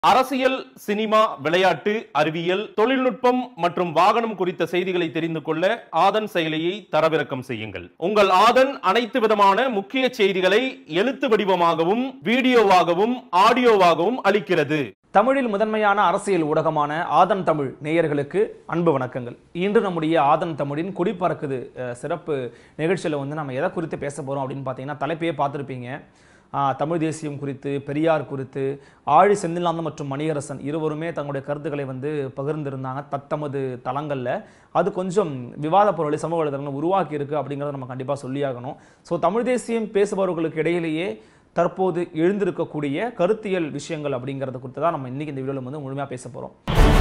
அரசியல் சினிமா விளையாட்டு அறிவியல் தொழில்நுட்பம் மற்றும் வாகனம் குறித்த செய்திகளை தெரிந்து கொள்ள ஆதன் செயலியை தரவிறக்கம் செய்யுங்கள் உங்கள் ஆதன் அனைத்து விதமான முக்கிய செய்திகளை எழுத்து வடிவமாகவும் வீடியோவாகவும் ஆடியோவாகவும் அளிக்கிறது தமிழில் முதன்மையான அரசியல் ஊடகமான ஆதன் தமிழ் நேயர்களுக்கு அன்பு வணக்கங்கள் இன்று நம்முடைய ஆதன் தமிழின் குடி பறக்குது அஹ், சிறப்பு நிகழ்ச்சியில் வந்து நம்ம எதை குறித்து பேச போகிறோம் அப்படின்னு பார்த்தீங்கன்னா தலைப்பையே பார்த்துருப்பீங்க ஆஹ், தமிழ் தேசியம் குறித்து பெரியார் குறித்து ஆழி செந்தில்நாதன் மற்றும் மணியரசன் இருவருமே தங்களுடைய கருத்துக்களை வந்து பகிர்ந்திருந்தாங்க தத்தமது தளங்களில் அது கொஞ்சம் விவாத பொருளை சமூக வலைதளங்கள் உருவாக்கி இருக்கு அப்படிங்கிறத நம்ம கண்டிப்பாக சொல்லியாகணும் ஸோ தமிழ் தேசியம் பேசுபவர்களுக்கு இடையிலேயே தற்போது எழுந்திருக்கக்கூடிய கருத்தியல் விஷயங்கள் அப்படிங்கிறத குறித்து தான் நம்ம இன்னைக்கு இந்த வீடியோவில் வந்து முழுமையாக பேச போகிறோம்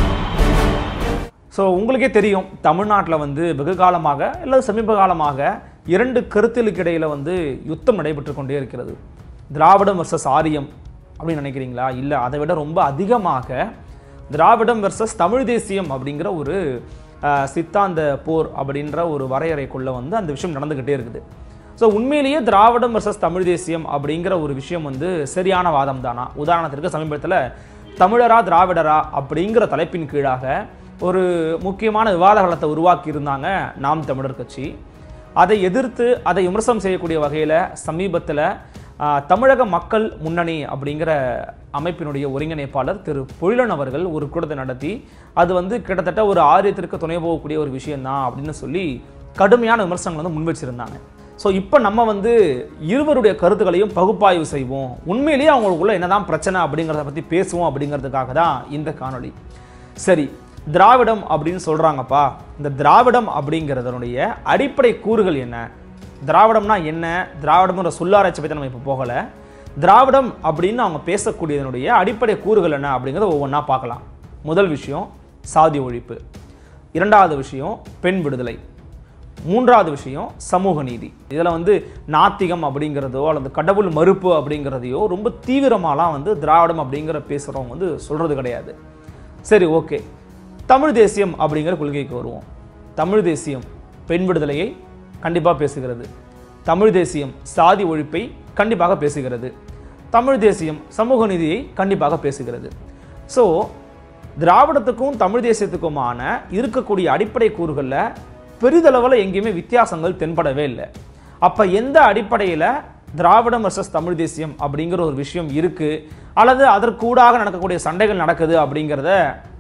ஸோ உங்களுக்கே தெரியும் தமிழ்நாட்டில் வந்து வெகு காலமாக அல்லது சமீப காலமாக இரண்டு கருத்தியலுக்கு இடையில வந்து யுத்தம் நடைபெற்று கொண்டே இருக்கிறது திராவிடம் வர்சஸ் ஆரியம் அப்படின்னு நினைக்கிறீங்களா இல்லை அதை விட ரொம்ப அதிகமாக திராவிடம் வர்சஸ் தமிழ் தேசியம் அப்படிங்கிற ஒரு அஹ், சித்தாந்த போர் அப்படின்ற ஒரு வரையறைக்குள்ள வந்து அந்த விஷயம் நடந்துக்கிட்டே இருக்குது ஸோ உண்மையிலேயே திராவிடம் வர்சஸ் தமிழ் தேசியம் அப்படிங்கிற ஒரு விஷயம் வந்து சரியான வாதம் தானா உதாரணத்திற்கு சமீபத்தில் தமிழரா திராவிடரா அப்படிங்கிற தலைப்பின் கீழாக ஒரு முக்கியமான விவாத களத்தை உருவாக்கி இருந்தாங்க நாம் தமிழர் கட்சி அதை எதிர்த்து அதை விமர்சனம் செய்யக்கூடிய வகையில் சமீபத்தில் தமிழக மக்கள் முன்னணி அப்படிங்கிற அமைப்பினுடைய ஒருங்கிணைப்பாளர் திரு பொழிலன் அவர்கள் ஒரு கூட்டத்தை நடத்தி அது வந்து கிட்டத்தட்ட ஒரு ஆரியத்திற்கு துணை போகக்கூடிய ஒரு விஷயம்தான் அப்படின்னு சொல்லி கடுமையான விமர்சனங்கள் வந்து முன் வச்சிருந்தாங்க ஸோ இப்போ நம்ம வந்து இருவருடைய கருத்துக்களையும் பகுப்பாய்வு செய்வோம் உண்மையிலேயே அவங்களுக்குள்ள என்னதான் பிரச்சனை அப்படிங்கிறத பற்றி பேசுவோம் அப்படிங்கிறதுக்காக தான் இந்த காணொளி சரி திராவிடம் அப்படின்னு சொல்கிறாங்கப்பா இந்த திராவிடம் அப்படிங்கிறதனுடைய அடிப்படை கூறுகள் என்ன திராவிடம்னா என்ன திராவிடம்ன்ற சொல்லாராய்ச்சி பற்றி நம்ம இப்போ போகலை திராவிடம் அப்படின்னு அவங்க பேசக்கூடியதனுடைய அடிப்படை கூறுகள் என்ன அப்படிங்கிறத ஒவ்வொன்றா பார்க்கலாம் முதல் விஷயம் சாதி ஒழிப்பு இரண்டாவது விஷயம் பெண் விடுதலை மூன்றாவது விஷயம் சமூக நீதி இதில் வந்து நாத்திகம் அப்படிங்கிறதோ அல்லது கடவுள் மறுப்பு அப்படிங்கிறதையோ ரொம்ப தீவிரமாலாம் வந்து திராவிடம் அப்படிங்கிற பேசுகிறவங்க வந்து சொல்கிறது கிடையாது சரி ஓகே தமிழ் தேசியம் அப்படிங்கிற கொள்கைக்கு வருவோம் தமிழ் தேசியம் பெண் விடுதலையை கண்டிப்பாக பேசுகிறது தமிழ் தேசியம் சாதி ஒழிப்பை கண்டிப்பாக பேசுகிறது தமிழ் தேசியம் சமூக நீதியை கண்டிப்பாக பேசுகிறது ஸோ திராவிடத்துக்கும் தமிழ் தேசியத்துக்குமான இருக்கக்கூடிய அடிப்படை கூறுகளில் பெரிதளவில் எங்கேயுமே வித்தியாசங்கள் தென்படவே இல்லை அப்போ எந்த அடிப்படையில் திராவிடம் வர்சஸ் தமிழ் தேசியம் அப்படிங்கிற ஒரு விஷயம் இருக்குது அல்லது அதற்கூடாக நடக்கக்கூடிய சண்டைகள் நடக்குது அப்படிங்கிறத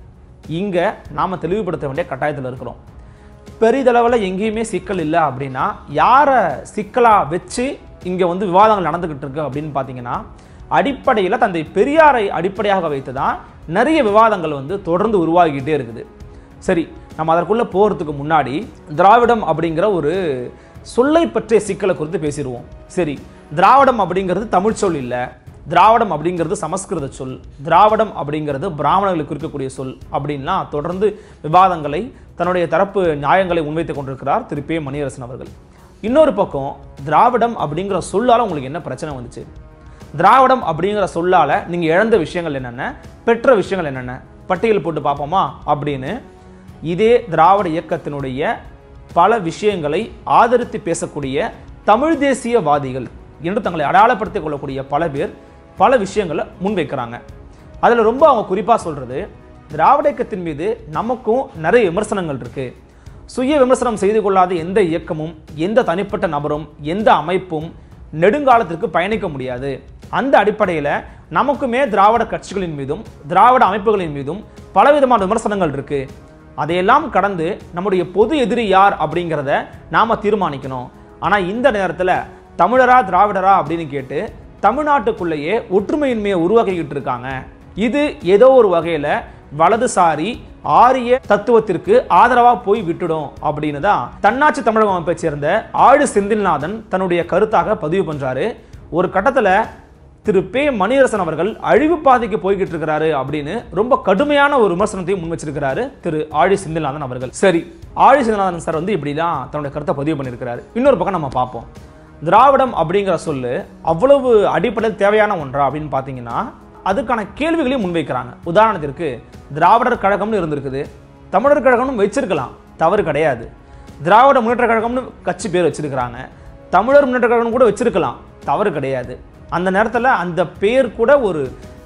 இங்கே நாம் தெளிவுபடுத்த வேண்டிய கட்டாயத்தில் இருக்கிறோம் பெரிதளவில் எங்கேயுமே சிக்கல் இல்லை அப்படின்னா யாரை சிக்கலாக வச்சு இங்கே வந்து விவாதங்கள் நடந்துக்கிட்டு இருக்கு அப்படின்னு பார்த்தீங்கன்னா அடிப்படையில் தந்தை பெரியாரை அடிப்படையாக வைத்து தான் நிறைய விவாதங்கள் வந்து தொடர்ந்து உருவாகிக்கிட்டே இருக்குது சரி நம்ம அதற்குள்ளே போகிறதுக்கு முன்னாடி திராவிடம் அப்படிங்கிற ஒரு சொல்லை பற்றிய சிக்கலை குறித்து பேசிடுவோம் சரி திராவிடம் அப்படிங்கிறது தமிழ் சொல் இல்லை திராவிடம் அப்படிங்கிறது சமஸ்கிருத சொல் திராவிடம் அப்படிங்கிறது பிராமணர்களுக்கு இருக்கக்கூடிய சொல் அப்படின்லாம் தொடர்ந்து விவாதங்களை தன்னுடைய தரப்பு நியாயங்களை முன்வைத்துக் கொண்டிருக்கிறார் திரு பே மணியரசன் அவர்கள் இன்னொரு பக்கம் திராவிடம் அப்படிங்கிற சொல்லால உங்களுக்கு என்ன பிரச்சனை வந்துச்சு திராவிடம் அப்படிங்கிற சொல்லால நீங்க இழந்த விஷயங்கள் என்னென்ன பெற்ற விஷயங்கள் என்னென்ன பட்டியல் போட்டு பார்ப்போமா அப்படின்னு இதே திராவிட இயக்கத்தினுடைய பல விஷயங்களை ஆதரித்து பேசக்கூடிய தமிழ் தேசியவாதிகள் என்று தங்களை அடையாளப்படுத்திக் கொள்ளக்கூடிய பல பேர் பல விஷயங்களை முன்வைக்கிறாங்க அதில் ரொம்ப அவங்க குறிப்பாக சொல்றது திராவிட இயக்கத்தின் மீது நமக்கும் நிறைய விமர்சனங்கள் இருக்கு சுய விமர்சனம் செய்து கொள்ளாத எந்த இயக்கமும் எந்த தனிப்பட்ட நபரும் எந்த அமைப்பும் நெடுங்காலத்திற்கு பயணிக்க முடியாது அந்த அடிப்படையில் நமக்குமே திராவிட கட்சிகளின் மீதும் திராவிட அமைப்புகளின் மீதும் பலவிதமான விமர்சனங்கள் இருக்கு அதையெல்லாம் கடந்து நம்முடைய பொது எதிரி யார் அப்படிங்கிறத நாம தீர்மானிக்கணும் ஆனால் இந்த நேரத்தில் தமிழரா திராவிடரா அப்படின்னு கேட்டு தமிழ்நாட்டுக்குள்ளேயே ஒற்றுமையின்மையை உருவாக்கிக்கிட்டு இருக்காங்க இது ஏதோ ஒரு வகையில் வலதுசாரி ஆரிய தத்துவத்திற்கு ஆதரவா போய் விட்டுடும் அப்படின்னு தான் தன்னாட்சி தமிழக அமைப்பை சேர்ந்த ஆழு செந்தில்நாதன் தன்னுடைய கருத்தாக பதிவு பண்றாரு ஒரு கட்டத்தில் திரு பே மணியரசன் அவர்கள் அழிவு பாதைக்கு போய்கிட்டு இருக்கிறாரு அப்படின்னு ரொம்ப கடுமையான ஒரு விமர்சனத்தையும் முன் வச்சிருக்கிறாரு திரு ஆழி செந்தில்நாதன் அவர்கள் சரி ஆழி செந்தில்நாதன் சார் வந்து இப்படிலாம் தன்னுடைய கருத்தை பதிவு பண்ணியிருக்கிறாரு இன்னொரு பக்கம் நம்ம பார்ப்போம் திராவிடம் அப்படிங்கிற சொல்லு அவ்வளவு அடிப்படையில் தேவையான ஒன்றா அப்படின்னு பார்த்தீங்கன்னா அதுக்கான கேள்விகளையும் முன்வைக்கிறாங்க உதாரணத்திற்கு திராவிடர் கழகம்னு இருந்திருக்குது தமிழர் கழகம்னு வச்சிருக்கலாம் தவறு கிடையாது திராவிட முன்னேற்ற கழகம்னு கட்சி பேர் வச்சிருக்கிறாங்க தமிழர் முன்னேற்ற கழகம் கூட வச்சிருக்கலாம் தவறு கிடையாது அந்த நேரத்தில் அந்த பேர் கூட ஒரு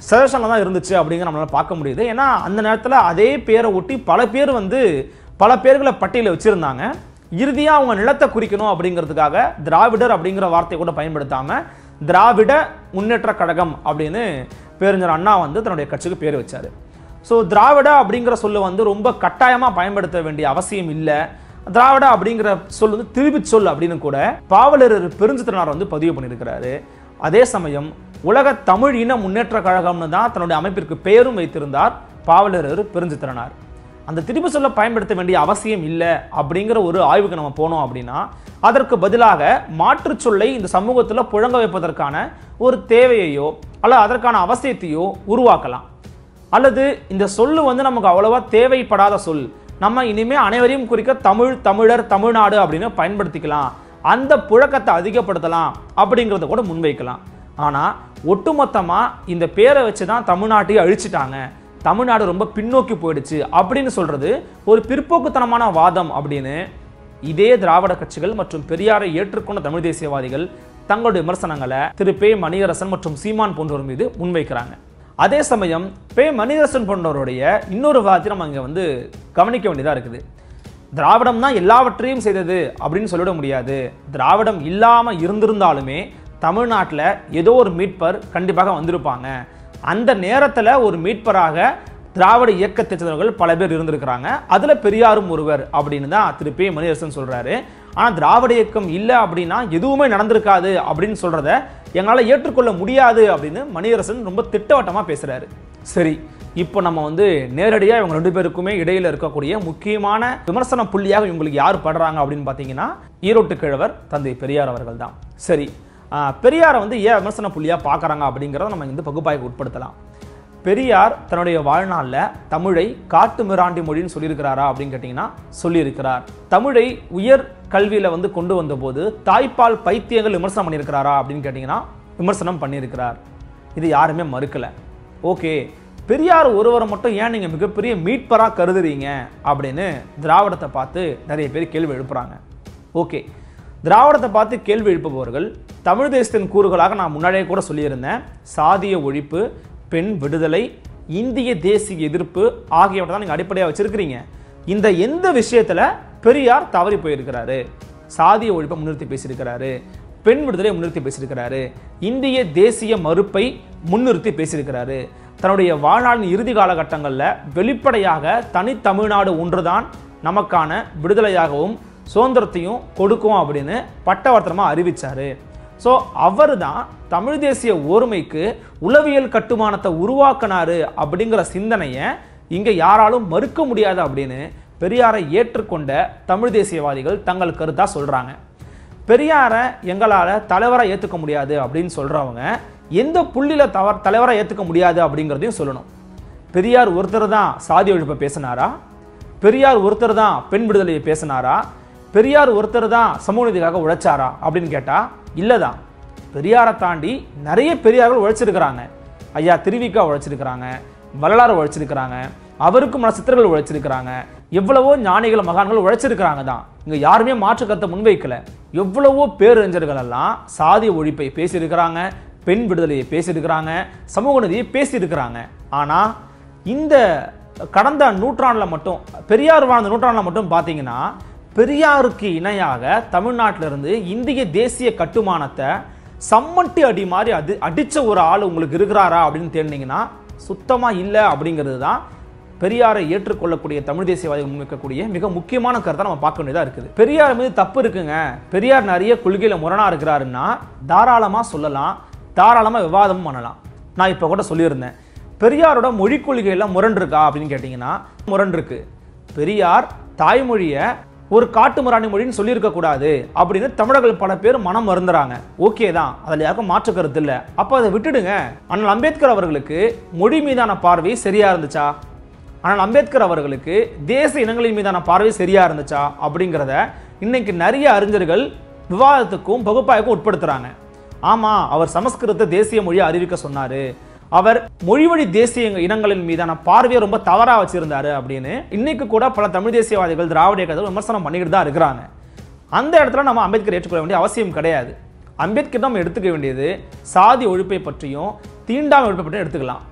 சஜஷனில் தான் இருந்துச்சு அப்படிங்கிற நம்மளால பார்க்க முடியுது ஏன்னா அந்த நேரத்தில் அதே பேரை ஒட்டி பல பேர் வந்து பல பேர்களை பட்டியலில் வச்சுருந்தாங்க இறுதியாக அவங்க நிலத்தை குறிக்கணும் அப்படிங்கிறதுக்காக திராவிடர் அப்படிங்கிற வார்த்தையை கூட பயன்படுத்தாமல் திராவிட முன்னேற்ற கழகம் அப்படின்னு பேரறிஞர் அண்ணா வந்து தன்னுடைய கட்சிக்கு பேர் வச்சார் ஸோ திராவிட அப்படிங்கிற சொல்லை வந்து ரொம்ப கட்டாயமாக பயன்படுத்த வேண்டிய அவசியம் இல்லை திராவிட அப்படிங்கிற சொல் வந்து திருப்பி சொல் அப்படின்னு கூட பாவலர் பெருஞ்சித்திரனார் வந்து பதிவு பண்ணியிருக்கிறாரு அதே சமயம் உலக தமிழ் இன முன்னேற்ற கழகம்னு தான் தன்னுடைய அமைப்பிற்கு பெயரும் வைத்திருந்தார் பாவலர் பெருஞ்சித்திரனார் அந்த திருப்பி சொல்ல பயன்படுத்த வேண்டிய அவசியம் இல்லை அப்படிங்கிற ஒரு ஆய்வுக்கு நம்ம போனோம் அப்படின்னா அதற்கு பதிலாக மாற்றுச் சொல்லை இந்த சமூகத்தில் புழங்க வைப்பதற்கான ஒரு தேவையையோ அல்ல அதற்கான அவசியத்தையோ உருவாக்கலாம் அல்லது இந்த சொல்லு வந்து நமக்கு அவ்வளவா தேவைப்படாத சொல் நம்ம இனிமே அனைவரையும் குறிக்க தமிழ் தமிழர் தமிழ்நாடு அப்படின்னு பயன்படுத்திக்கலாம் அந்த புழக்கத்தை அதிகப்படுத்தலாம் அப்படிங்கிறத கூட முன்வைக்கலாம் ஆனால் ஒட்டுமொத்தமாக இந்த பேரை வச்சு தான் தமிழ்நாட்டையே அழிச்சிட்டாங்க தமிழ்நாடு ரொம்ப பின்னோக்கி போயிடுச்சு அப்படின்னு சொல்றது ஒரு பிற்போக்குத்தனமான வாதம் அப்படின்னு இதே திராவிட கட்சிகள் மற்றும் பெரியாரை ஏற்றுக்கொண்ட தமிழ் தேசியவாதிகள் தங்களுடைய விமர்சனங்களை திரு பே மணியரசன் மற்றும் சீமான் போன்றோர் மீது முன்வைக்கிறாங்க அதே சமயம் பே மணியரசன் போன்றவருடைய இன்னொரு வாதத்தை நம்ம இங்கே வந்து கவனிக்க வேண்டியதாக இருக்குது திராவிடம் தான் எல்லாவற்றையும் செய்தது அப்படின்னு சொல்லிட முடியாது திராவிடம் இல்லாமல் இருந்திருந்தாலுமே தமிழ்நாட்டில் ஏதோ ஒரு மீட்பர் கண்டிப்பாக வந்திருப்பாங்க அந்த நேரத்தில் ஒரு மீட்பராக திராவிட இயக்கத்தை சேர்ந்தவர்கள் பல பேர் இருந்திருக்கிறாங்க அதில் பெரியாரும் ஒருவர் அப்படின்னு தான் திரு பே மணியரசன் சொல்கிறாரு ஆனால் திராவிட இயக்கம் இல்லை அப்படின்னா எதுவுமே நடந்திருக்காது அப்படின்னு சொல்கிறத எங்களால் ஏற்றுக்கொள்ள முடியாது அப்படின்னு மணியரசன் ரொம்ப திட்டவட்டமாக பேசுகிறாரு சரி இப்போ நம்ம வந்து நேரடியாக இவங்க ரெண்டு பேருக்குமே இடையில இருக்கக்கூடிய முக்கியமான விமர்சன புள்ளியாக இவங்களுக்கு யார் படுறாங்க அப்படின்னு பார்த்தீங்கன்னா ஈரோட்டு கிழவர் தந்தை பெரியார் அவர்கள் தான் சரி ஆஹ், பெரியாரை வந்து ஏன் விமர்சன புள்ளியாக பார்க்குறாங்க அப்படிங்கிறத நம்ம இந்த பகுப்பாய்க்கு உட்படுத்தலாம் பெரியார் தன்னுடைய வாழ்நாளில் தமிழை காட்டு மிராண்டி மொழின்னு சொல்லியிருக்கிறாரா அப்படின்னு கேட்டிங்கன்னா சொல்லியிருக்கிறார் தமிழை உயர் கல்வியில் வந்து கொண்டு வந்தபோது தாய்ப்பால் பைத்தியங்கள் விமர்சனம் பண்ணியிருக்கிறாரா அப்படின்னு கேட்டிங்கன்னா விமர்சனம் பண்ணியிருக்கிறார் இது யாருமே மறுக்கலை ஓகே பெரியார் ஒருவரை மட்டும் ஏன் நீங்கள் மிகப்பெரிய மீட்பராக கருதுறீங்க அப்படின்னு திராவிடத்தை பார்த்து நிறைய பேர் கேள்வி எழுப்புறாங்க ஓகே திராவிடத்தை பார்த்து கேள்வி எழுப்புபவர்கள் தமிழ் தேசத்தின் கூறுகளாக நான் முன்னாடியே கூட சொல்லியிருந்தேன் சாதிய ஒழிப்பு பெண் விடுதலை இந்திய தேசிய எதிர்ப்பு ஆகியவற்றை தான் நீங்கள் அடிப்படையாக வச்சிருக்கிறீங்க இந்த எந்த விஷயத்தில் பெரியார் தவறி போயிருக்கிறாரு சாதிய ஒழிப்பை முன்னிறுத்தி பேசியிருக்கிறாரு பெண் விடுதலை முன்னிறுத்தி பேசியிருக்கிறாரு இந்திய தேசிய மறுப்பை முன்னிறுத்தி பேசியிருக்கிறாரு தன்னுடைய வாழ்நாளின் இறுதி காலகட்டங்களில் வெளிப்படையாக தனித்தமிழ்நாடு ஒன்றுதான் நமக்கான விடுதலையாகவும் சுதந்திரத்தையும் கொடுக்கும் அப்படின்னு பட்டவர்த்தனமாக அறிவிச்சாரு ஸோ அவர் தான் தமிழ் தேசிய ஒருமைக்கு உளவியல் கட்டுமானத்தை உருவாக்கினாரு அப்படிங்கிற சிந்தனையை இங்கே யாராலும் மறுக்க முடியாது அப்படின்னு பெரியாரை ஏற்றுக்கொண்ட தமிழ் தேசியவாதிகள் தங்கள் கருத்தாக சொல்கிறாங்க பெரியாரை எங்களால் தலைவராக ஏற்றுக்க முடியாது அப்படின்னு சொல்கிறவங்க எந்த புள்ளியில் தவ தலைவராக ஏற்றுக்க முடியாது அப்படிங்கிறதையும் சொல்லணும் பெரியார் ஒருத்தர் தான் சாதி ஒழிப்பை பேசினாரா பெரியார் ஒருத்தர் தான் பெண் விடுதலையை பேசினாரா பெரியார் ஒருத்தர் தான் சமூக நீதிக்காக உழைச்சாரா அப்படின்னு கேட்டால் இல்லை தான் பெரியாரை தாண்டி நிறைய பெரியார்கள் உழைச்சிருக்கிறாங்க ஐயா திருவிக்கா உழைச்சிருக்கிறாங்க வரலாறு உழைச்சிருக்கிறாங்க அவருக்கும் பல சித்தர்கள் உழைச்சிருக்கிறாங்க எவ்வளவோ ஞானிகள் மகான்கள் உழைச்சிருக்கிறாங்க தான் இங்க யாருமே மாற்று கருத்தை முன்வைக்கல எவ்வளவோ பேரறிஞர்கள் எல்லாம் சாதி ஒழிப்பை பேசியிருக்கிறாங்க பெண் விடுதலையை பேசியிருக்கிறாங்க சமூக நீதியை பேசியிருக்கிறாங்க ஆனா இந்த கடந்த நூற்றாண்டில் மட்டும் பெரியார் வாழ்ந்த நூற்றாண்டில் மட்டும் பார்த்தீங்கன்னா பெரியாருக்கு இணையாக தமிழ்நாட்டில இருந்து இந்திய தேசிய கட்டுமானத்தை சம்மட்டி அடி மாதிரி அது அடிச்ச ஒரு ஆள் உங்களுக்கு இருக்கிறாரா அப்படின்னு தேடினீங்கன்னா சுத்தமா இல்லை அப்படிங்கிறது தான் பெரியாரை ஏற்றுக்கொள்ளக்கூடிய தமிழ் தேசியவாதிகள் முன்வைக்கக்கூடிய மிக முக்கியமான கருத்தை நம்ம பார்க்க வேண்டியதாக இருக்குது பெரியார் மீது தப்பு இருக்குங்க பெரியார் நிறைய கொள்கையில முரணா இருக்கிறாருன்னா தாராளமா சொல்லலாம் தாராளமா விவாதமும் பண்ணலாம் நான் இப்போ கூட சொல்லியிருந்தேன் பெரியாரோட மொழி கொள்கையில முரண் இருக்கா அப்படின்னு கேட்டிங்கன்னா முரண் இருக்கு பெரியார் தாய்மொழியை ஒரு காட்டு மிராணி மொழின்னு சொல்லியிருக்க கூடாது அப்படின்னு தமிழர்கள் பல பேர் மனம் வருந்துறாங்க ஓகே தான் அதில் யாருக்கும் மாற்று கருத்து இல்லை அப்போ அதை விட்டுடுங்க அண்ணல் அம்பேத்கர் அவர்களுக்கு மொழி மீதான பார்வை சரியா இருந்துச்சா ஆனால் அம்பேத்கர் அவர்களுக்கு தேச இனங்களின் மீதான பார்வை சரியா இருந்துச்சா அப்படிங்கிறத இன்னைக்கு நிறைய அறிஞர்கள் விவாதத்துக்கும் பகுப்பாய்வுக்கும் உட்படுத்துறாங்க ஆமா அவர் சமஸ்கிருதத்தை தேசிய மொழியை அறிவிக்க சொன்னாரு அவர் மொழிவழி தேசிய இனங்களின் மீதான பார்வையை ரொம்ப தவறா வச்சிருந்தாரு அப்படின்னு இன்னைக்கு கூட பல தமிழ் தேசியவாதிகள் திராவிட இயக்கத்தை விமர்சனம் பண்ணிக்கிட்டு தான் இருக்கிறாங்க அந்த இடத்துல நம்ம அம்பேத்கர் ஏற்றுக்கொள்ள வேண்டிய அவசியம் கிடையாது அம்பேத்கர் நம்ம எடுத்துக்க வேண்டியது சாதி ஒழிப்பை பற்றியும் தீண்டாமை ஒழிப்பை பற்றியும் எடுத்துக்கலாம்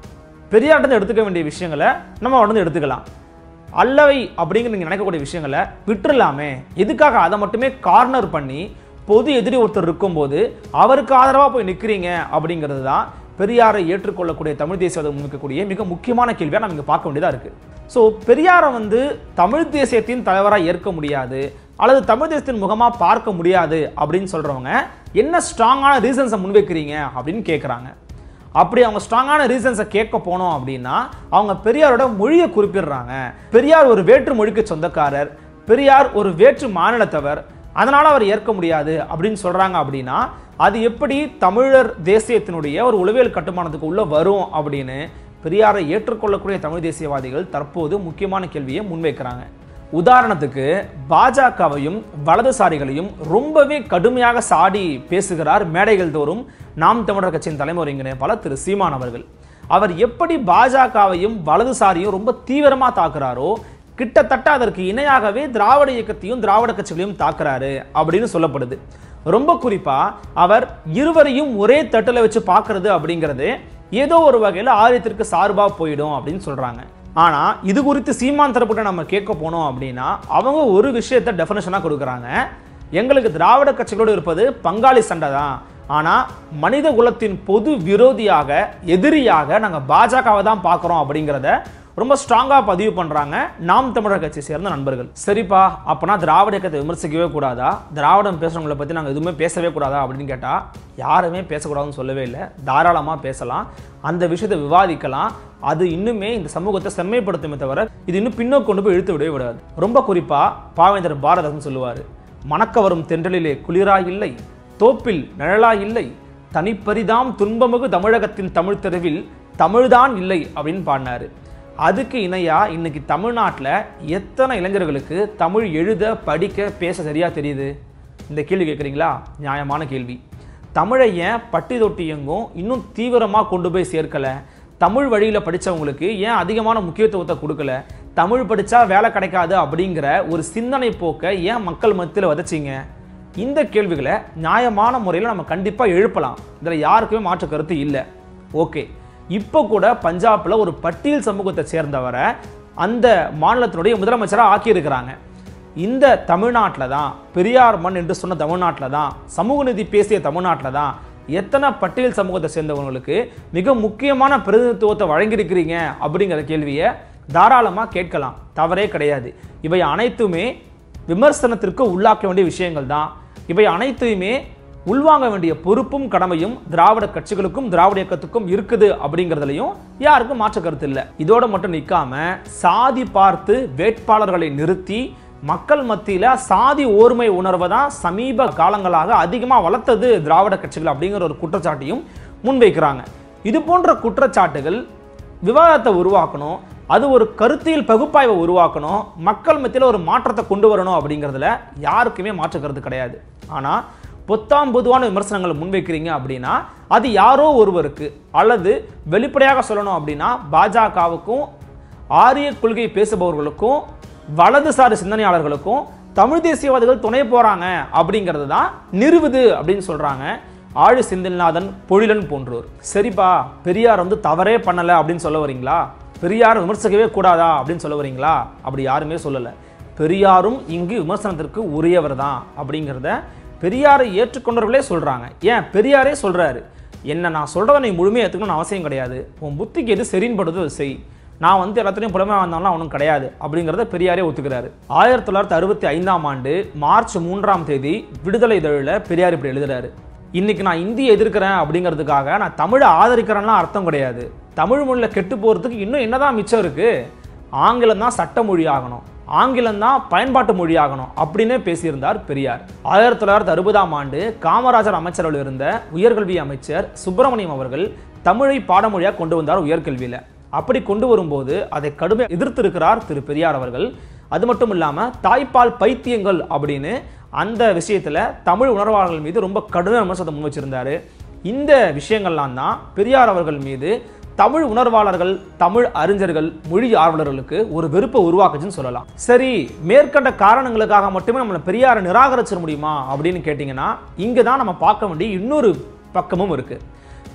பெரியார்ட்ட எடுத்துக்க வேண்டிய விஷயங்களை நம்ம உடனே எடுத்துக்கலாம் அல்லவை அப்படிங்கிற நீங்கள் நினைக்கக்கூடிய விஷயங்களை விட்டுறலாமே எதுக்காக அதை மட்டுமே கார்னர் பண்ணி பொது எதிரி ஒருத்தர் இருக்கும்போது அவருக்கு ஆதரவாக போய் நிற்கிறீங்க அப்படிங்கிறது தான் பெரியாரை ஏற்றுக்கொள்ளக்கூடிய தமிழ் தேசியவாதம் முன்வைக்கக்கூடிய மிக முக்கியமான கேள்வியாக நம்ம இங்கே பார்க்க வேண்டியதாக இருக்குது ஸோ பெரியாரை வந்து தமிழ் தேசியத்தின் தலைவராக ஏற்க முடியாது அல்லது தமிழ் தேசத்தின் முகமாக பார்க்க முடியாது அப்படின்னு சொல்கிறவங்க என்ன ஸ்ட்ராங்கான ரீசன்ஸை முன்வைக்கிறீங்க அப்படின்னு கேட்குறாங்க அப்படி அவங்க ஸ்ட்ராங்கான ரீசன்ஸை கேட்க போனோம் அப்படின்னா அவங்க பெரியாரோட மொழியை குறிப்பிடுறாங்க பெரியார் ஒரு வேற்று மொழிக்கு சொந்தக்காரர் பெரியார் ஒரு வேற்று மாநிலத்தவர் அதனால் அவர் ஏற்க முடியாது அப்படின்னு சொல்கிறாங்க அப்படின்னா அது எப்படி தமிழர் தேசியத்தினுடைய ஒரு உளவியல் கட்டுமானத்துக்கு உள்ள வரும் அப்படின்னு பெரியாரை ஏற்றுக்கொள்ளக்கூடிய தமிழ் தேசியவாதிகள் தற்போது முக்கியமான கேள்வியை முன்வைக்கிறாங்க உதாரணத்துக்கு பாஜகவையும் வலதுசாரிகளையும் ரொம்பவே கடுமையாக சாடி பேசுகிறார் மேடைகள் தோறும் நாம் தமிழர் கட்சியின் தலைமை ஒருங்கிணைப்பாளர் திரு சீமான் அவர்கள் அவர் எப்படி பாஜகவையும் வலதுசாரியும் ரொம்ப தீவிரமா தாக்குறாரோ கிட்டத்தட்ட அதற்கு இணையாகவே திராவிட இயக்கத்தையும் திராவிட கட்சிகளையும் தாக்குறாரு அப்படின்னு சொல்லப்படுது ரொம்ப குறிப்பா அவர் இருவரையும் ஒரே தட்டுல வச்சு பார்க்கிறது அப்படிங்கிறது ஏதோ ஒரு வகையில் ஆரியத்திற்கு சார்பா போயிடும் அப்படின்னு சொல்றாங்க ஆனா இது குறித்து சீமான் தரப்புட்ட நம்ம கேட்க போனோம் அப்படின்னா அவங்க ஒரு விஷயத்தை டெஃபினேஷனா கொடுக்குறாங்க எங்களுக்கு திராவிட கட்சிகளோடு இருப்பது பங்காளி சண்டை தான் ஆனா மனித குலத்தின் பொது விரோதியாக எதிரியாக நாங்க பாஜகவை தான் பார்க்குறோம் அப்படிங்கிறத ரொம்ப ஸ்ட்ராங்கா பதிவு பண்றாங்க நாம் தமிழர் கட்சி சேர்ந்த நண்பர்கள் சரிப்பா அப்பனா திராவிட இயக்கத்தை விமர்சிக்கவே கூடாதா திராவிடம் பேசுறவங்களை பத்தி நாங்க எதுவுமே பேசவே கூடாதா அப்படின்னு கேட்டா யாருமே பேசக்கூடாதுன்னு சொல்லவே இல்லை தாராளமா பேசலாம் அந்த விஷயத்தை விவாதிக்கலாம் அது இன்னுமே இந்த சமூகத்தை செம்மைப்படுத்துமே தவிர இது இன்னும் பின்னோக்கி கொண்டு போய் இழுத்து விடவே விடாது ரொம்ப குறிப்பா பாவேந்தர் பாரதம் சொல்லுவாரு மணக்க வரும் தென்றலிலே குளிரா இல்லை தோப்பில் நிழலா இல்லை தனிப்பரிதாம் துன்பமுகு தமிழகத்தின் தமிழ் தெருவில் தமிழ்தான் இல்லை அப்படின்னு பாடினாரு அதுக்கு இணையா இன்னைக்கு தமிழ்நாட்டில் எத்தனை இளைஞர்களுக்கு தமிழ் எழுத படிக்க பேச சரியா தெரியுது இந்த கேள்வி கேட்குறீங்களா நியாயமான கேள்வி தமிழை ஏன் பட்டி தொட்டி எங்கும் இன்னும் தீவிரமாக கொண்டு போய் சேர்க்கலை தமிழ் வழியில் படித்தவங்களுக்கு ஏன் அதிகமான முக்கியத்துவத்தை கொடுக்கல தமிழ் படித்தா வேலை கிடைக்காது அப்படிங்கிற ஒரு சிந்தனை போக்கை ஏன் மக்கள் மத்தியில் விதைச்சிங்க இந்த கேள்விகளை நியாயமான முறையில் நம்ம கண்டிப்பாக எழுப்பலாம் இதில் யாருக்குமே மாற்று கருத்து இல்லை ஓகே இப்போ கூட பஞ்சாப்ல ஒரு பட்டியல் சமூகத்தை சேர்ந்தவரை அந்த மாநிலத்தினுடைய முதலமைச்சராக ஆக்கியிருக்கிறாங்க இந்த தமிழ்நாட்டில் தான் பெரியார் மண் என்று சொன்ன தமிழ்நாட்டில் தான் சமூக நீதி பேசிய தமிழ்நாட்டில் தான் எத்தனை பட்டியல் சமூகத்தை சேர்ந்தவங்களுக்கு மிக முக்கியமான பிரதிநிதித்துவத்தை வழங்கியிருக்கிறீங்க அப்படிங்கிற கேள்வியை தாராளமாக கேட்கலாம் தவறே கிடையாது இவை அனைத்துமே விமர்சனத்திற்கு உள்ளாக்க வேண்டிய விஷயங்கள் தான் இவை அனைத்தையுமே உள்வாங்க வேண்டிய பொறுப்பும் கடமையும் திராவிட கட்சிகளுக்கும் திராவிட இயக்கத்துக்கும் இருக்குது அப்படிங்கிறதுலையும் யாருக்கும் மாற்று கருத்து இல்லை இதோட மட்டும் நிற்காம சாதி பார்த்து வேட்பாளர்களை நிறுத்தி மக்கள் மத்தியில சாதி ஓர்மை உணர்வை தான் சமீப காலங்களாக அதிகமாக வளர்த்தது திராவிட கட்சிகள் அப்படிங்கிற ஒரு குற்றச்சாட்டையும் முன்வைக்கிறாங்க இது போன்ற குற்றச்சாட்டுகள் விவாதத்தை உருவாக்கணும் அது ஒரு கருத்தியல் பகுப்பாய்வை உருவாக்கணும் மக்கள் மத்தியில் ஒரு மாற்றத்தை கொண்டு வரணும் அப்படிங்கிறதுல யாருக்குமே மாற்று கருத்து கிடையாது ஆனால் பொத்தாம் பொதுவான விமர்சனங்களை முன்வைக்கிறீங்க அப்படின்னா அது யாரோ ஒருவருக்கு அல்லது வெளிப்படையாக சொல்லணும் அப்படின்னா பாஜகவுக்கும் ஆரிய கொள்கை பேசுபவர்களுக்கும் வலதுசாரி சிந்தனையாளர்களுக்கும் தமிழ் தேசியவாதிகள் துணை போறாங்க அப்படிங்கிறது தான் நிறுவுது அப்படின்னு சொல்றாங்க ஆழி செந்தில்நாதன் பொழிலன் போன்றோர் சரிப்பா பெரியார் வந்து தவறே பண்ணல அப்படின்னு சொல்ல வரீங்களா பெரியார் விமர்சிக்கவே கூடாதா அப்படின்னு சொல்ல வரீங்களா அப்படி யாருமே சொல்லலை பெரியாரும் இங்கு விமர்சனத்திற்கு உரியவர் தான் அப்படிங்கிறத பெரியாரை ஏற்றுக்கொண்டவர்களே சொல்றாங்க ஏன் பெரியாரே சொல்றாரு என்ன நான் சொல்றதை நீ முழுமையாக ஏற்றுக்கணும்னு அவசியம் கிடையாது உன் புத்திக்கு எது சரின்னு படுதோ அதை செய் நான் வந்து எல்லாத்துலேயும் புலமையாக வந்தாலும் அவனும் கிடையாது அப்படிங்கிறத பெரியாரே ஒத்துக்கிறாரு ஆயிரத்தி தொள்ளாயிரத்தி அறுபத்தி ஐந்தாம் ஆண்டு மார்ச் மூன்றாம் தேதி விடுதலை இதழில் பெரியார் இப்படி எழுதுறாரு இன்னைக்கு நான் இந்தியை எதிர்க்கிறேன் அப்படிங்கிறதுக்காக நான் தமிழை ஆதரிக்கிறேன்னா அர்த்தம் கிடையாது தமிழ் மொழியில் கெட்டு போகிறதுக்கு இன்னும் என்னதான் மிச்சம் இருக்கு ஆங்கிலம் தான் சட்ட மொழி ஆகணும் ஆங்கிலம் தான் பயன்பாட்டு மொழி ஆகணும் அப்படின்னே பேசியிருந்தார் பெரியார் ஆயிரத்தி தொள்ளாயிரத்தி அறுபதாம் ஆண்டு காமராஜர் அமைச்சரவையில் இருந்த உயர்கல்வி அமைச்சர் சுப்பிரமணியம் அவர்கள் தமிழை பாடமொழியாக கொண்டு வந்தார் உயர்கல்வியில் அப்படி கொண்டு வரும்போது அதை கடுமையாக எதிர்த்திருக்கிறார் திரு பெரியார் அவர்கள் அது மட்டும் இல்லாமல் தாய்ப்பால் பைத்தியங்கள் அப்படின்னு அந்த விஷயத்தில் தமிழ் உணர்வாளர்கள் மீது ரொம்ப கடுமையான விமர்சனத்தை முன் வச்சிருந்தாரு இந்த விஷயங்கள்லாம் தான் பெரியார் அவர்கள் மீது தமிழ் உணர்வாளர்கள் தமிழ் அறிஞர்கள் மொழி ஆர்வலர்களுக்கு ஒரு வெறுப்பை உருவாக்குச்சுன்னு சொல்லலாம் சரி மேற்கண்ட காரணங்களுக்காக மட்டுமே நம்மளை பெரியாரை நிராகரிச்சிட முடியுமா அப்படின்னு கேட்டிங்கன்னா இங்கே தான் நம்ம பார்க்க வேண்டிய இன்னொரு பக்கமும் இருக்கு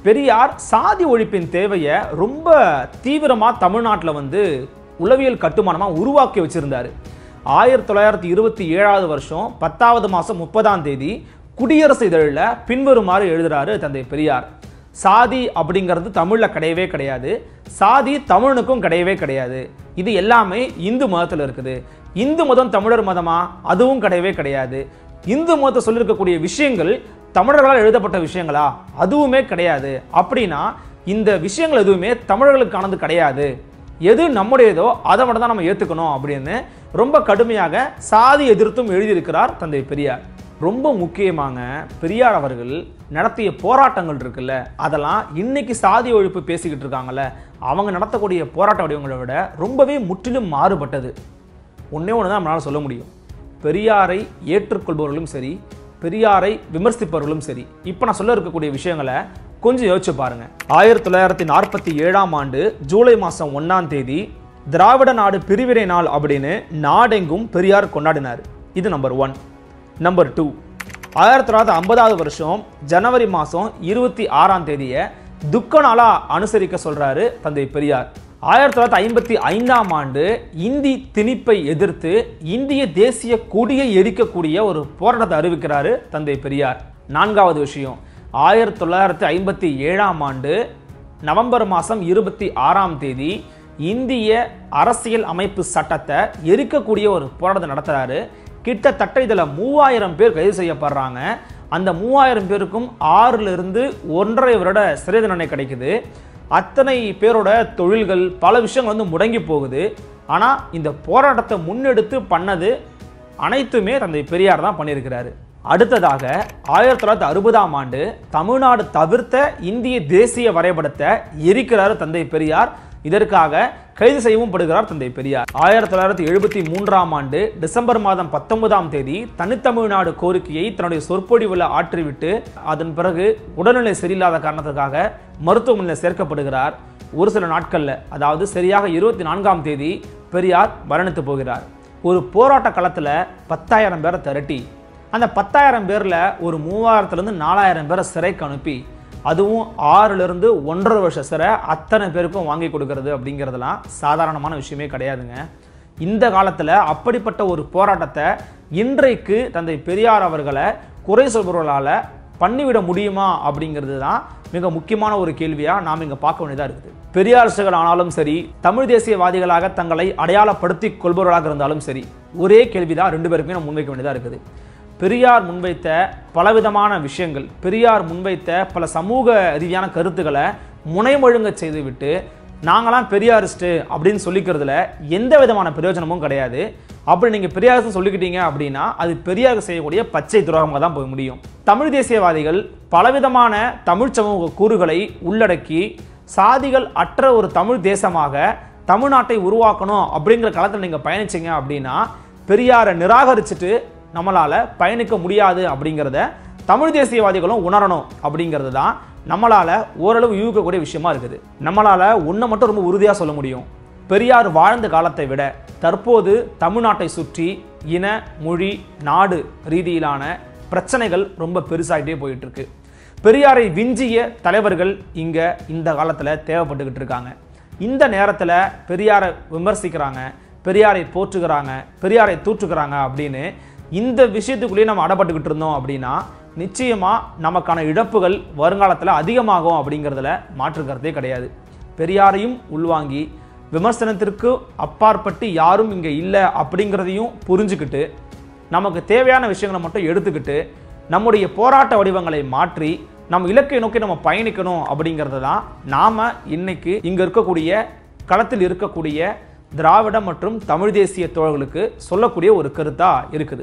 பெரியார் சாதி ஒழிப்பின் தேவையை ரொம்ப தீவிரமாக தமிழ்நாட்டில் வந்து உளவியல் கட்டுமானமாக உருவாக்கி வச்சிருந்தாரு ஆயிரத்தி தொள்ளாயிரத்தி இருபத்தி ஏழாவது வருஷம் பத்தாவது மாதம் முப்பதாம் தேதி குடியரசு இதழில் பின்வருமாறு எழுதுறாரு தந்தை பெரியார் சாதி அப்படிங்கிறது தமிழில் கிடையவே கிடையாது சாதி தமிழனுக்கும் கிடையவே கிடையாது இது எல்லாமே இந்து மதத்தில் இருக்குது இந்து மதம் தமிழர் மதமா அதுவும் கிடையவே கிடையாது இந்து மதத்தை சொல்லியிருக்கக்கூடிய விஷயங்கள் தமிழர்களால் எழுதப்பட்ட விஷயங்களா அதுவுமே கிடையாது அப்படின்னா இந்த விஷயங்கள் எதுவுமே தமிழர்களுக்கானது கிடையாது எது நம்முடையதோ அதை மட்டும் தான் நம்ம ஏற்றுக்கணும் அப்படின்னு ரொம்ப கடுமையாக சாதி எதிர்த்தும் எழுதியிருக்கிறார் தந்தை பெரியார் ரொம்ப முக்கியமாக பெரியார் அவர்கள் நடத்திய போராட்டங்கள் இருக்குல்ல அதெல்லாம் இன்னைக்கு சாதி ஒழிப்பு பேசிக்கிட்டு இருக்காங்கல்ல அவங்க நடத்தக்கூடிய போராட்ட வடிவங்களை விட ரொம்பவே முற்றிலும் மாறுபட்டது ஒன்றே ஒன்று தான் நம்மளால் சொல்ல முடியும் பெரியாரை ஏற்றுக்கொள்பவர்களும் சரி பெரியாரை விமர்சிப்பவர்களும் சரி இப்போ நான் சொல்ல இருக்கக்கூடிய விஷயங்களை கொஞ்சம் யோசிச்சு பாருங்க ஆயிரத்தி தொள்ளாயிரத்தி நாற்பத்தி ஏழாம் ஆண்டு ஜூலை மாதம் ஒன்றாம் தேதி திராவிட நாடு பிரிவினை நாள் அப்படின்னு நாடெங்கும் பெரியார் கொண்டாடினார் இது நம்பர் ஒன் நம்பர் டூ ஆயிரத்தி தொள்ளாயிரத்தி ஐம்பதாவது வருஷம் ஜனவரி மாதம் இருபத்தி ஆறாம் தேதியை துக்க நாளா அனுசரிக்க சொல்றாரு தந்தை பெரியார் ஆயிரத்தி தொள்ளாயிரத்தி ஐம்பத்தி ஐந்தாம் ஆண்டு இந்தி திணிப்பை எதிர்த்து இந்திய தேசிய கொடியை எரிக்கக்கூடிய ஒரு போராட்டத்தை அறிவிக்கிறாரு தந்தை பெரியார் நான்காவது விஷயம் ஆயிரத்தி தொள்ளாயிரத்தி ஐம்பத்தி ஏழாம் ஆண்டு நவம்பர் மாதம் இருபத்தி ஆறாம் தேதி இந்திய அரசியல் அமைப்பு சட்டத்தை எரிக்கக்கூடிய ஒரு போராட்டத்தை நடத்துறாரு கிட்டத்தட்ட இதில் மூவாயிரம் பேர் கைது செய்யப்படுறாங்க அந்த மூவாயிரம் பேருக்கும் ஆறுல இருந்து ஒன்றரை வருட சிறை தண்டனை கிடைக்குது அத்தனை பேரோட தொழில்கள் பல விஷயங்கள் வந்து முடங்கி போகுது ஆனால் இந்த போராட்டத்தை முன்னெடுத்து பண்ணது அனைத்துமே தந்தை பெரியார் தான் பண்ணியிருக்கிறாரு அடுத்ததாக ஆயிரத்தி தொள்ளாயிரத்தி அறுபதாம் ஆண்டு தமிழ்நாடு தவிர்த்த இந்திய தேசிய வரைபடத்தை எரிக்கிறார் தந்தை பெரியார் இதற்காக கைது செய்யவும் படுகிறார் தந்தை பெரியார் ஆயிரத்தி தொள்ளாயிரத்தி எழுபத்தி மூன்றாம் ஆண்டு டிசம்பர் மாதம் பத்தொன்பதாம் தேதி தனித்தமிழ்நாடு கோரிக்கையை தன்னுடைய சொற்பொழிவில் ஆற்றிவிட்டு அதன் பிறகு உடல்நிலை சரியில்லாத காரணத்துக்காக மருத்துவமனையில் சேர்க்கப்படுகிறார் ஒரு சில நாட்கள்ல அதாவது சரியாக இருபத்தி நான்காம் தேதி பெரியார் மரணித்து போகிறார் ஒரு போராட்ட களத்தில் பத்தாயிரம் பேரை திரட்டி அந்த பத்தாயிரம் பேரில் ஒரு மூவாயிரத்துலேருந்து நாலாயிரம் பேரை சிறைக்கு அனுப்பி அதுவும் ஆறுலேருந்து ஒன்றரை வருஷ சிறை அத்தனை பேருக்கும் வாங்கி கொடுக்கறது அப்படிங்கிறதுலாம் சாதாரணமான விஷயமே கிடையாதுங்க இந்த காலத்தில் அப்படிப்பட்ட ஒரு போராட்டத்தை இன்றைக்கு தந்தை பெரியார் அவர்களை குறை சொல்பவர்களால் பண்ணிவிட முடியுமா அப்படிங்கிறது தான் மிக முக்கியமான ஒரு கேள்வியாக நாம் இங்கே பார்க்க வேண்டியதாக இருக்குது பெரியாரிஸ்டுகள் ஆனாலும் சரி தமிழ் தேசியவாதிகளாக தங்களை அடையாளப்படுத்தி கொள்பவர்களாக இருந்தாலும் சரி ஒரே கேள்வி தான் ரெண்டு பேருக்குமே நம்ம முன்வைக்க வேண்டியதாக இருக்குது பெரியார் முன்வைத்த பலவிதமான விஷயங்கள் பெரியார் முன்வைத்த பல சமூக ரீதியான கருத்துக்களை முனைமொழுங்க செய்துவிட்டு நாங்களாம் பெரியாரிஸ்ட்டு அப்படின்னு சொல்லிக்கிறதுல எந்த விதமான பிரயோஜனமும் கிடையாது அப்படி நீங்கள் பெரியாரிஸ்ட் சொல்லிக்கிட்டீங்க அப்படின்னா அது பெரியார் செய்யக்கூடிய பச்சை துரோகமாக தான் போய் முடியும் தமிழ் தேசியவாதிகள் பலவிதமான தமிழ் சமூக கூறுகளை உள்ளடக்கி சாதிகள் அற்ற ஒரு தமிழ் தேசமாக தமிழ்நாட்டை உருவாக்கணும் அப்படிங்கிற களத்தில் நீங்கள் பயணிச்சீங்க அப்படின்னா பெரியாரை நிராகரிச்சுட்டு நம்மளால் பயணிக்க முடியாது அப்படிங்கிறத தமிழ் தேசியவாதிகளும் உணரணும் அப்படிங்கிறது தான் நம்மளால் ஓரளவு யூகிக்கக்கூடிய விஷயமா இருக்குது நம்மளால் ஒன்றை மட்டும் ரொம்ப உறுதியாக சொல்ல முடியும் பெரியார் வாழ்ந்த காலத்தை விட தற்போது தமிழ்நாட்டை சுற்றி இன மொழி நாடு ரீதியிலான பிரச்சனைகள் ரொம்ப பெருசாகிட்டே போயிட்டு இருக்கு பெரியாரை விஞ்சிய தலைவர்கள் இங்கே இந்த காலத்தில் தேவைப்பட்டுக்கிட்டு இருக்காங்க இந்த நேரத்தில் பெரியாரை விமர்சிக்கிறாங்க பெரியாரை போற்றுகிறாங்க பெரியாரை தூற்றுகிறாங்க அப்படின்னு இந்த விஷயத்துக்குள்ளேயே நம்ம அடப்பட்டுக்கிட்டு இருந்தோம் அப்படின்னா நிச்சயமாக நமக்கான இழப்புகள் வருங்காலத்தில் அதிகமாகும் அப்படிங்கிறதுல மாற்று கருத்தே கிடையாது பெரியாரையும் உள்வாங்கி விமர்சனத்திற்கு அப்பாற்பட்டு யாரும் இங்கே இல்லை அப்படிங்கிறதையும் புரிஞ்சுக்கிட்டு நமக்கு தேவையான விஷயங்களை மட்டும் எடுத்துக்கிட்டு நம்முடைய போராட்ட வடிவங்களை மாற்றி நம்ம இலக்கை நோக்கி நம்ம பயணிக்கணும் அப்படிங்கிறது தான் நாம் இன்னைக்கு இங்கே இருக்கக்கூடிய களத்தில் இருக்கக்கூடிய திராவிட மற்றும் தமிழ் தேசிய தோழர்களுக்கு சொல்லக்கூடிய ஒரு கருத்தாக இருக்குது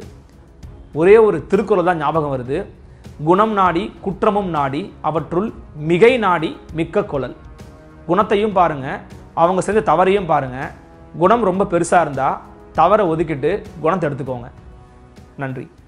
ஒரே ஒரு திருக்குறள் தான் ஞாபகம் வருது குணம் நாடி குற்றமும் நாடி அவற்றுள் மிகை நாடி மிக்க குழல் குணத்தையும் பாருங்க அவங்க செஞ்ச தவறையும் பாருங்க குணம் ரொம்ப பெருசாக இருந்தால் தவறை ஒதுக்கிட்டு குணத்தை எடுத்துக்கோங்க நன்றி